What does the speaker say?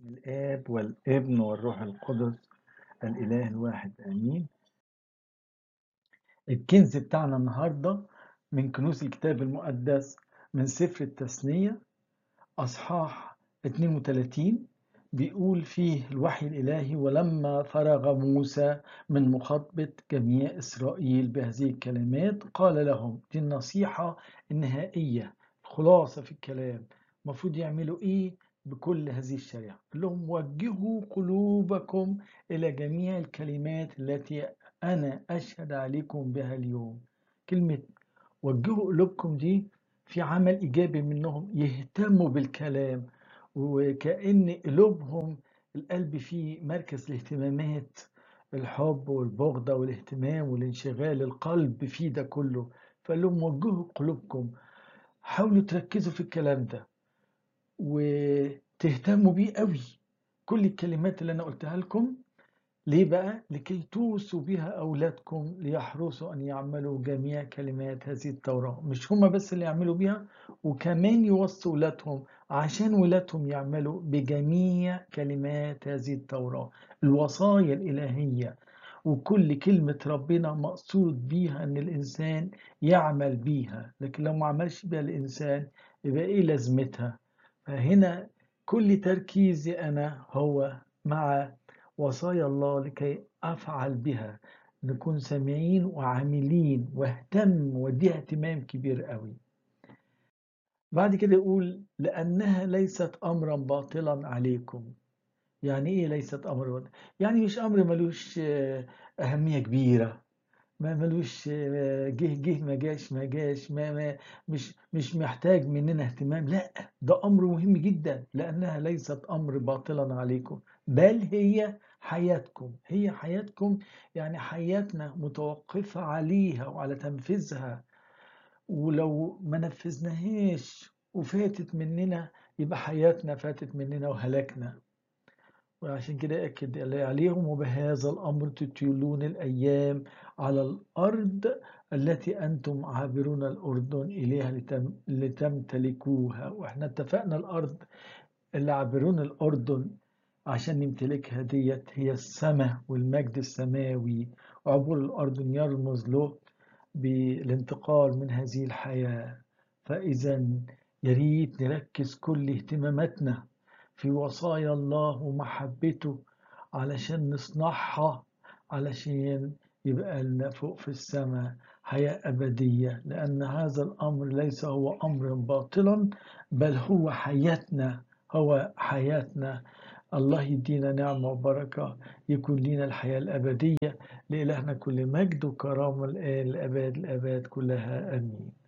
الآب والابن والروح القدس الإله الواحد آمين الكنز بتاعنا النهاردة من كنوز الكتاب المقدس من سفر التثنية أصحاح 32 بيقول فيه الوحي الإلهي ولما فرغ موسى من مخاطبة جميع إسرائيل بهذه الكلمات قال لهم دي النصيحة النهائية الخلاصة في الكلام المفروض يعملوا إيه بكل هذه الشريعة قال لهم وجهوا قلوبكم إلى جميع الكلمات التي أنا أشهد عليكم بها اليوم كلمة وجهوا قلوبكم دي في عمل إيجابي منهم يهتموا بالكلام وكأن قلوبهم القلب فيه مركز الاهتمامات الحب والبغضة والاهتمام والانشغال القلب فيه ده كله فقال لهم وجهوا قلوبكم حاولوا تركزوا في الكلام ده وتهتموا بيه قوي كل الكلمات اللي انا قلتها لكم ليه بقى لكي توصوا بها اولادكم ليحرصوا ان يعملوا جميع كلمات هذه التوراه مش هما بس اللي يعملوا بيها وكمان يوصوا ولادهم عشان ولادهم يعملوا بجميع كلمات هذه التوراه الوصايا الالهيه وكل كلمة ربنا مقصود بيها ان الانسان يعمل بيها لكن لو ما عملش بيها الانسان يبقى ايه لازمتها فهنا كل تركيزي أنا هو مع وصايا الله لكي أفعل بها نكون سامعين وعاملين واهتم وديها اهتمام كبير قوي بعد كده يقول لأنها ليست أمرا باطلا عليكم يعني إيه ليست أمر باطلا؟ يعني مش أمر ملوش أهمية كبيرة ما ملوش جه جه ما جاش ما جاش ما, ما مش مش محتاج مننا اهتمام لا ده امر مهم جدا لانها ليست امر باطلا عليكم بل هي حياتكم هي حياتكم يعني حياتنا متوقفة عليها وعلى تنفيذها ولو ما نفذناهاش وفاتت مننا يبقى حياتنا فاتت مننا وهلكنا وعشان كده أكد عليهم وبهذا الأمر تطيلون الأيام على الأرض التي أنتم عابرون الأردن إليها لتم لتمتلكوها وإحنا اتفقنا الأرض اللي عابرون الأردن عشان نمتلكها ديت هي السماء والمجد السماوي وعبور الأردن يرمز له بالانتقال من هذه الحياة فإذا يريد نركز كل اهتماماتنا في وصايا الله ومحبته علشان نصنعها علشان يبقى لنا فوق في السماء حياة أبدية لأن هذا الأمر ليس هو أمر باطلا بل هو حياتنا هو حياتنا الله يدينا نعمة وبركة يكون لنا الحياة الأبدية لإلهنا كل مجد وكرامة الآن الأباد الأباد كلها آمين